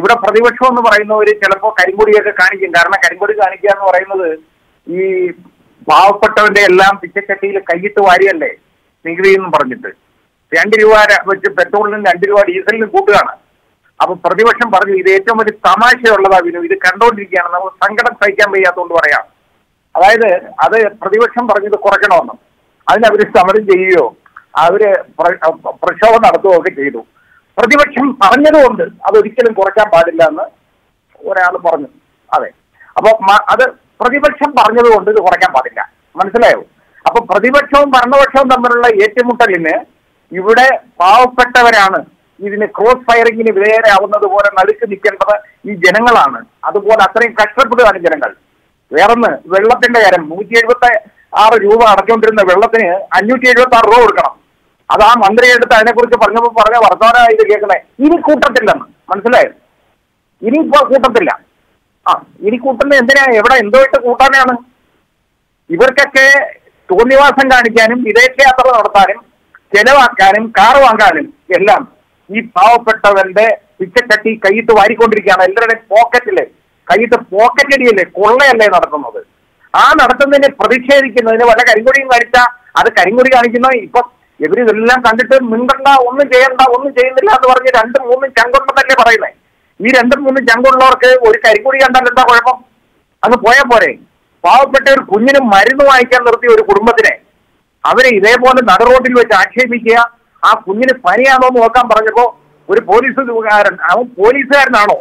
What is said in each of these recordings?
ഇവിടെ പ്രതിപക്ഷം എന്ന് പറയുന്നവര് ചിലപ്പോ കരിങ്കൊടിയൊക്കെ കാണിക്കും കാരണം കരിങ്കൊടി കാണിക്കുക എന്ന് പറയുന്നത് ഈ പാവപ്പെട്ടവന്റെ എല്ലാം പിച്ചച്ചട്ടിയിൽ കൈയിട്ട് വാരിയല്ലേ നികുതി എന്ന് പറഞ്ഞിട്ട് രണ്ട് രൂപ ര- വെച്ച് പെട്രോളിനും രണ്ട് രൂപ ഡീസലിനും കൂട്ടുകയാണ് അപ്പൊ പ്രതിപക്ഷം പറഞ്ഞു ഇത് ഏറ്റവും വലിയ തമാശയുള്ളതാ വിനു ഇത് കണ്ടോണ്ടിരിക്കുകയാണ് നമുക്ക് സങ്കടം സഹിക്കാൻ വയ്യാത്തതുകൊണ്ട് പറയാം അതായത് അത് പ്രതിപക്ഷം പറഞ്ഞത് കുറയ്ക്കണമെന്ന് അതിനവര് സമരം ചെയ്യുകയോ അവര് പ്ര- പ്രക്ഷോഭം നടത്തുകയോ ഒക്കെ ചെയ്തു പ്രതിപക്ഷം പറഞ്ഞതുകൊണ്ട് അതൊരിക്കലും കുറയ്ക്കാൻ പാടില്ല എന്ന് ഒരാൾ പറഞ്ഞു അതെ അപ്പൊ മ- അത് പ്രതിപക്ഷം പറഞ്ഞതുകൊണ്ട് ഇത് കുറയ്ക്കാൻ പാടില്ല മനസ്സിലായോ അപ്പൊ പ്രതിപക്ഷവും ഭരണപക്ഷവും തമ്മിലുള്ള ഏറ്റുമുട്ടലിന് ഇവിടെ പാവപ്പെട്ടവരാണ് ഇതിന് ക്രോസ് ഫയറിങ്ങിന് വിധേയരാവുന്നത് പോലെ നടുക്ക് നിൽക്കേണ്ടത് ഈ ജനങ്ങളാണ് അതുപോലെ അത്രയും കഷ്ടപ്പെടുകയാണ് ജനങ്ങൾ വേറൊന്ന് വെള്ളത്തിന്റെ കാര്യം നൂറ്റി എഴുപത്തി ആറ് രൂപ അടച്ചുകൊണ്ടിരുന്ന വെള്ളത്തിന് അഞ്ഞൂറ്റി എഴുപത്തി ആറ് രൂപ കൊടുക്കണം അത് ആ മന്ത്രി എടുത്ത് അതിനെക്കുറിച്ച് പറഞ്ഞപ്പോൾ പറഞ്ഞ വർത്തമാനമായി ഇത് കേൾക്കണേ ഇനി കൂട്ടത്തില്ലെന്ന് മനസ്സിലായോ ഇനിയിപ്പോ കൂട്ടത്തില്ല ആ ഇനി കൂട്ടുന്ന എന്തിനാ എവിടെ എന്തോ ഇട്ട് കൂട്ടാനാണ് ഇവർക്കൊക്കെ തോന്നിവാസം കാണിക്കാനും വിദേശയാത്ര നടത്താനും ചെലവാക്കാനും കാർ വാങ്ങാനും എല്ലാം ഈ പാവപ്പെട്ടവന്റെ പിച്ചച്ചട്ടി കൈയിട്ട് വാരിക്കൊണ്ടിരിക്കുകയാണ് എല്ലാവരുടെയും പോക്കറ്റില് കൈയിട്ട് പോക്കറ്റ് അടിയല്ലേ കൊള്ളയല്ലേ നടത്തുന്നത് ആ നടത്തുന്നതിനെ പ്രതിഷേധിക്കുന്നതിന് വല്ല കരിങ്കൊടിയും കാണിച്ച അത് കരിങ്കൊടി കാണിക്കുന്ന ഇപ്പൊ ഇവരിതെല്ലാം കണ്ടിട്ട് മിണ്ടണ്ട ഒന്നും ചെയ്യണ്ട ഒന്നും ചെയ്യുന്നില്ല എന്ന് പറഞ്ഞ് രണ്ടും മൂന്നും ചങ്കുണ്ടെന്നല്ലേ പറയുന്നത് ഈ രണ്ടും മൂന്നും ചങ്കുള്ളവർക്ക് ഒരു കരിങ്കൊടി കണ്ടാൽ എന്താ കുഴപ്പം അങ്ങ് പോയാൽ പോരെ പാവപ്പെട്ട ഒരു കുഞ്ഞിന് മരുന്ന് വാങ്ങിക്കാൻ നിർത്തിയ ഒരു കുടുംബത്തിനെ അവരെ ഇതേപോലെ നടുറോട്ടിൽ വെച്ച് ആക്ഷേപിക്കുക ആ കുഞ്ഞിന് പനിയാണോ എന്ന് നോക്കാൻ പറഞ്ഞപ്പോ ഒരു പോലീസുകാരൻ അവൻ പോലീസുകാരനാണോ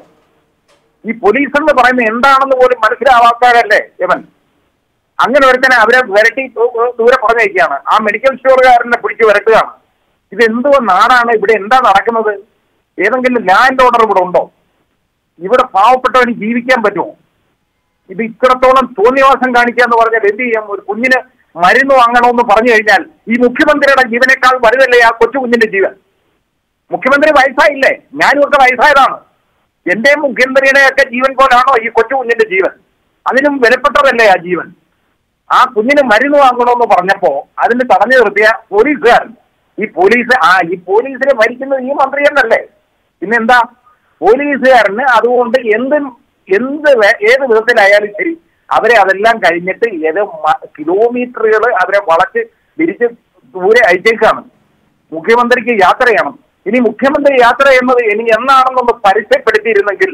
ഈ പോലീസ് എന്ന് പറയുന്നത് എന്താണെന്ന് പോലും മനസ്സിലാവാത്തവരല്ലേ ഇവൻ അങ്ങനെ ഒരുത്തനെ അവരെ വിരട്ടി ദൂ- ദൂരെ പറഞ്ഞയക്കുകയാണ് ആ മെഡിക്കൽ സ്റ്റോറുകാരനെ പിടിച്ച് വിരട്ടുകയാണ് ഇത് എന്തോ നാടാണ് ഇവിടെ എന്താ നടക്കുന്നത് ഏതെങ്കിലും ലാൻഡ് ഓർഡർ ഇവിടെ ഉണ്ടോ ഇവിടെ പാവപ്പെട്ടവന് ജീവിക്കാൻ പറ്റുമോ ഇത് ഇത്രത്തോളം തോന്നിവാസം കാണിക്കുക എന്ന് പറഞ്ഞാൽ എന്ത് ചെയ്യാം ഒരു കുഞ്ഞിന് മരുന്ന് വാങ്ങണമെന്ന് പറഞ്ഞു കഴിഞ്ഞാൽ ഈ മുഖ്യമന്ത്രിയുടെ ജീവനേക്കാൾ വലുതല്ലേ ആ കൊച്ചു കുഞ്ഞിന്റെ ജീവൻ മുഖ്യമന്ത്രി വയസ്സായില്ലേ ഞാനും ഒക്കെ വയസ്സായതാണ് എന്റെ മുഖ്യമന്ത്രിയുടെ ഒക്കെ ജീവൻ പോലാണോ ഈ കൊച്ചു കുഞ്ഞിന്റെ ജീവൻ അതിനും വിലപ്പെട്ടതല്ലേ ആ ജീവൻ ആ കുഞ്ഞിന് മരുന്ന് വാങ്ങണമെന്ന് പറഞ്ഞപ്പോ അതിന് തടഞ്ഞു നിർത്തിയ പോലീസുകാരൻ ഈ പോലീസ് ആ ഈ പോലീസിനെ ഭരിക്കുന്നത് ഈ മന്ത്രി എന്നല്ലേ പിന്നെന്താ പോലീസുകാരന് അതുകൊണ്ട് എന്തും എന്ത് വേ- ഏത് വിധത്തിലായാലും ശരി അവരെ അതെല്ലാം കഴിഞ്ഞിട്ട് ഏത് കിലോമീറ്ററുകൾ അവരെ വളച്ച് തിരിച്ച് ദൂരെ അയച്ചേക്കാണ് മുഖ്യമന്ത്രിക്ക് യാത്ര ചെയ്യണം ഇനി മുഖ്യമന്ത്രി യാത്ര ചെയ്യുന്നത് ഇനി എന്നാണെന്നൊന്ന് പരസ്യപ്പെടുത്തിയിരുന്നെങ്കിൽ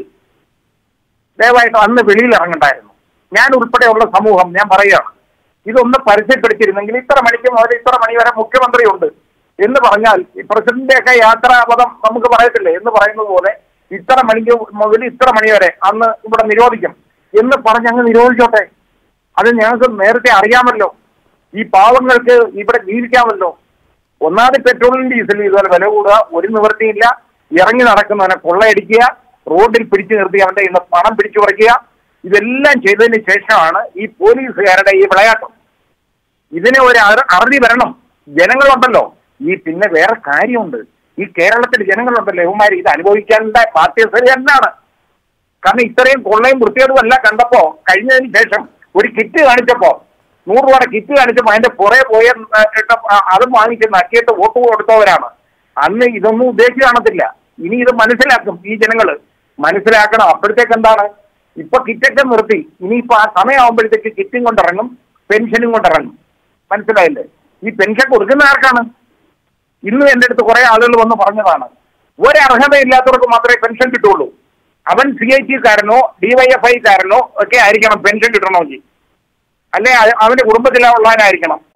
ദയവായിട്ട് അന്ന് വെളിയിൽ ഇറങ്ങണ്ടായിരുന്നു ഞാൻ ഉൾപ്പെടെയുള്ള സമൂഹം ഞാൻ പറയുകയാണ് ഇതൊന്ന് പരസ്യപ്പെടുത്തിയിരുന്നെങ്കിൽ ഇത്ര മണിക്ക് മുതൽ ഇത്ര മണി വരെ മുഖ്യമന്ത്രിയുണ്ട് എന്ന് പറഞ്ഞാൽ ഈ പ്രസിഡന്റിന്റെ ഒക്കെ യാത്രാപഥം നമുക്ക് പറയത്തില്ലേ എന്ന് പറയുന്നത് പോലെ ഇത്ര മണിക്ക് മുതൽ ഇത്ര മണി വരെ അന്ന് ഇവിടെ നിരോധിക്കും എന്ന് പറഞ്ഞ് അങ്ങ് നിരോധിച്ചോട്ടെ അത് ഞങ്ങൾക്ക് നേരത്തെ അറിയാമല്ലോ ഈ പാവങ്ങൾക്ക് ഇവിടെ ജീവിക്കാമല്ലോ ഒന്നാമത് പെട്രോളിനും ഡീസലും ഇതുപോലെ വില കൂടുക ഒരു നിവൃത്തിയില്ല ഇറങ്ങി നടക്കുന്നവനെ കൊള്ളയടിക്കുക റോഡിൽ പിടിച്ചു നിർത്തി അവന്റെ ഇന്ന് പണം പിടിച്ചു പറിക്കുക ഇതെല്ലാം ചെയ്തതിന് ശേഷമാണ് ഈ പോലീസുകാരുടെ ഈ വിളയാട്ടം ഇതിന് ഒരു അറ- അറുതി വരണം ജനങ്ങളുണ്ടല്ലോ ഈ പിന്നെ വേറെ കാര്യമുണ്ട് ഈ കേരളത്തിൽ ജനങ്ങളുണ്ടല്ലോ ഇവന്മാർ ഇത് അനുഭവിക്കേണ്ട പാർട്ടി എന്നാണ് കാരണം ഇത്രയും കൊള്ളയും വൃത്തിയോടും എല്ലാം കണ്ടപ്പോ കഴിഞ്ഞതിന് ശേഷം ഒരു കിറ്റ് കാണിച്ചപ്പോ നൂറ് രൂപയുടെ കിറ്റ് കാണിച്ചപ്പോ അതിന്റെ പുറകെ പോയ ആ, ഇട്ട, ആ, അതും വാങ്ങിച്ച് നക്കിയിട്ട് വോട്ട് കൊടുത്തവരാണ് അന്ന് ഇതൊന്നും ഉദ്ദേശിച്ച് കാണത്തില്ല ഇനി ഇത് മനസ്സിലാക്കും ഈ ജനങ്ങള് മനസ്സിലാക്കണം അപ്പോഴത്തേക്ക് എന്താണ് ഇപ്പൊ കിറ്റൊക്കെ നിർത്തി ഇനിയിപ്പോ ആ സമയമാകുമ്പോഴത്തേക്ക് കിറ്റും കൊണ്ടിറങ്ങും പെൻഷനും കൊണ്ടിറങ്ങും മനസ്സിലായില്ലേ ഈ പെൻഷൻ കൊടുക്കുന്ന ആർക്കാണ് ഇന്ന് എന്റെ അടുത്ത് കുറെ ആളുകൾ വന്ന് പറഞ്ഞതാണ് ഒരു അർഹതയില്ലാത്തവർക്ക് മാത്രമേ പെൻഷൻ കിട്ടുള്ളൂ അവൻ സി ഐ ടിക്കാരനോ ഡിവൈഎഫ്ഐക്കാരനോ ഒക്കെ ആയിരിക്കണം പെൻഷൻ കിട്ടണമെങ്കിൽ അല്ലെ അ- അവന്റെ കുടുംബത്തിലുള്ളവനായിരിക്കണം